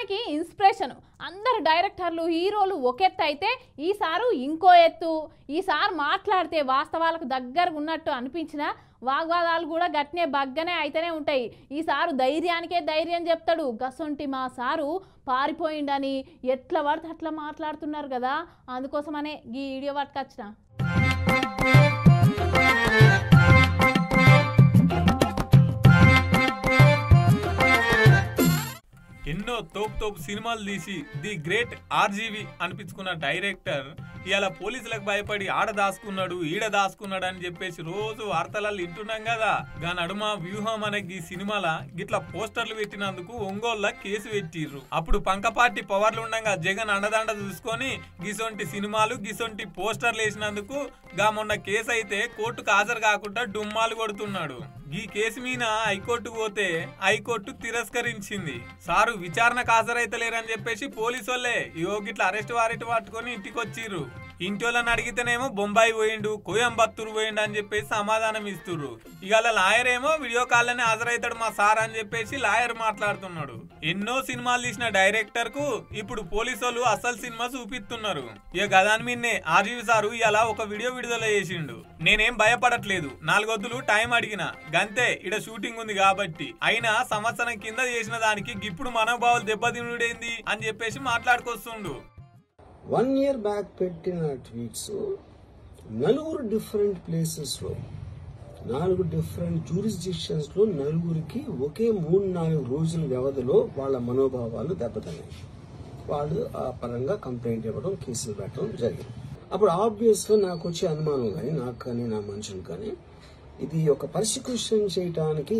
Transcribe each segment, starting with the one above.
దేశానికి ఇన్స్పిరేషన్ అందరు డైరెక్టర్లు హీరోలు ఒక ఎత్తు అయితే ఈసారు ఇంకో ఎత్తు ఈసారి మాట్లాడితే వాస్తవాలకు దగ్గరగా ఉన్నట్టు అనిపించిన వాగ్వాదాలు కూడా గట్నే బగ్గనే అయితేనే ఉంటాయి ఈసారు ధైర్యానికే ధైర్యం చెప్తాడు గసొంటి మా సారు పారిపోయిండని ఎట్లా పడితే అట్లా మాట్లాడుతున్నారు కదా అందుకోసమనే ఈ వీడియో పట్టుకొచ్చిన ఎన్నో తోపు తోపు సినిమాలు తీసి ది గ్రేట్ ఆర్జీవి అనిపించుకున్న డైరెక్టర్ ఇవాళ పోలీసులకు భయపడి ఆడ దాసుకున్నాడు ఈడ దాసుకున్నాడు అని చెప్పేసి రోజు వార్తలలో వింటున్నాం కదా గా నడుమ వ్యూహం అనే ఈ సినిమాల గిట్లా పోస్టర్లు పెట్టినందుకు ఒంగోళ్ళ కేసు పెట్టిర్రు అప్పుడు పంకపాటి పవర్లు ఉండగా జగన్ అండదండ చూసుకొని గిసొంటి సినిమాలు గిసొంటి పోస్టర్లు వేసినందుకు గా మొన్న కేసు అయితే కోర్టుకు హాజరు కాకుండా డుమ్మాలు కొడుతున్నాడు ఈ కేసు మీద హైకోర్టుకు పోతే హైకోర్టు తిరస్కరించింది సారు విచారణకు హాజరైతలేరని చెప్పేసి పోలీసు వాళ్ళే యోగిట్ల అరెస్ట్ వారెట్ పట్టుకొని ఇంటికి వచ్చిర్రు ఇంటి వాళ్ళని అడిగితేనేమో బొంబాయి పోయిండు కోయంబత్తూరు పోయిండు అని చెప్పేసి సమాధానం ఇస్తుర్రు ఇవాళ లాయర్ ఏమో వీడియో కాల్లోనే హాజరవుతాడు మా సార్ అని చెప్పేసి లాయర్ మాట్లాడుతున్నాడు ఎన్నో సినిమాలు తీసిన డైరెక్టర్ కు ఇప్పుడు పోలీసు వాళ్ళు అసలు సినిమా చూపిస్తున్నారు ఇక గదాని మీదనే ఆర్జీవి సారు ఇలా ఒక వీడియో విడుదల చేసిండు నేనేం భయపడట్లేదు నాలుగొద్దులు టైం అడిగిన గంతే ఇడ షూటింగ్ ఉంది కాబట్టి అయినా సంవత్సరం కింద చేసిన దానికి ఇప్పుడు మనోభావాలు దెబ్బతినుడేంది అని చెప్పేసి మాట్లాడుకొస్తుండు వన్ ఇయర్ బ్యాక్ పెట్టిన ట్వీట్స్ నలుగురు డిఫరెంట్ ప్లేసెస్లో నాలుగు డిఫరెంట్ జ్యూరిస్డిక్షన్స్లో నలుగురికి ఒకే మూడు నాలుగు రోజుల వ్యవధిలో వాళ్ళ మనోభావాలు దెబ్బతిన్నాయి వాళ్ళు ఆ పరంగా కంప్లైంట్ ఇవ్వడం కేసులు పెట్టడం జరిగింది అప్పుడు ఆబ్వియస్గా నాకు వచ్చే అనుమానం కానీ నాకు కానీ నా మనుషులు కానీ ఇది ఒక పర్సిక్యూషన్ చేయటానికి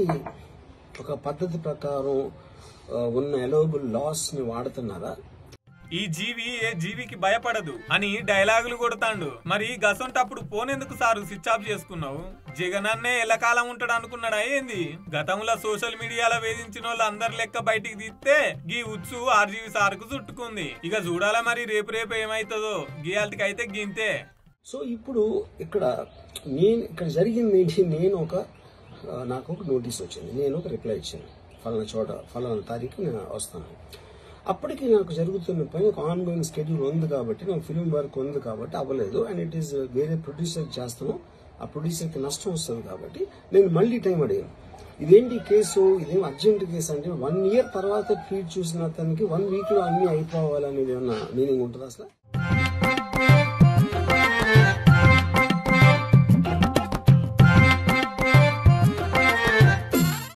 ఒక పద్ధతి ప్రకారం ఆ, ఉన్న ఎలోబుల్ లాస్ ని వాడుతున్నారా ఈ జీవి ఏ జీవికి భయపడదు అని డైలాగులు కొడతాండు మరి గసంటప్పుడు పోనెందుకు సారు స్విచ్ ఆఫ్ చేసుకున్నావు జగనన్నే ఎల్లకాలం ఉంటాడు అనుకున్నాడా ఏంది గతంలో సోషల్ మీడియాలో వేధించిన వాళ్ళు అందరి లెక్క బయటికి తీస్తే గీ ఉత్సు ఆర్జీవి సార్కు చుట్టుకుంది ఇక చూడాలా మరి రేపు రేపు ఏమైతుందో గీయాలకి అయితే గింతే సో ఇప్పుడు ఇక్కడ నేను ఇక్కడ జరిగింది ఏంటి నేను ఒక ఆ, నాకు ఒక నోటీస్ వచ్చింది నేను ఒక రిప్లై ఇచ్చాను ఫలానా చోట ఫలానా తారీఖు నేను వస్తాను అప్పటికి నాకు జరుగుతున్న పని ఒక ఆన్ గోయింగ్ స్కెడ్యూల్ ఉంది కాబట్టి నాకు ఫిలిం వర్క్ ఉంది కాబట్టి అవ్వలేదు అండ్ ఇట్ ఈస్ వేరే ప్రొడ్యూసర్ చేస్తాను ఆ ప్రొడ్యూసర్కి నష్టం వస్తుంది కాబట్టి నేను మళ్ళీ టైం అడిగాను ఇదేంటి కేసు ఇదేం అర్జెంట్ కేసు అంటే వన్ ఇయర్ తర్వాత ట్వీట్ చూసిన అతనికి వన్ వీక్ లో అన్ని అయిపోవాలనేది ఏమన్నా మీనింగ్ ఉంటుంది అసలు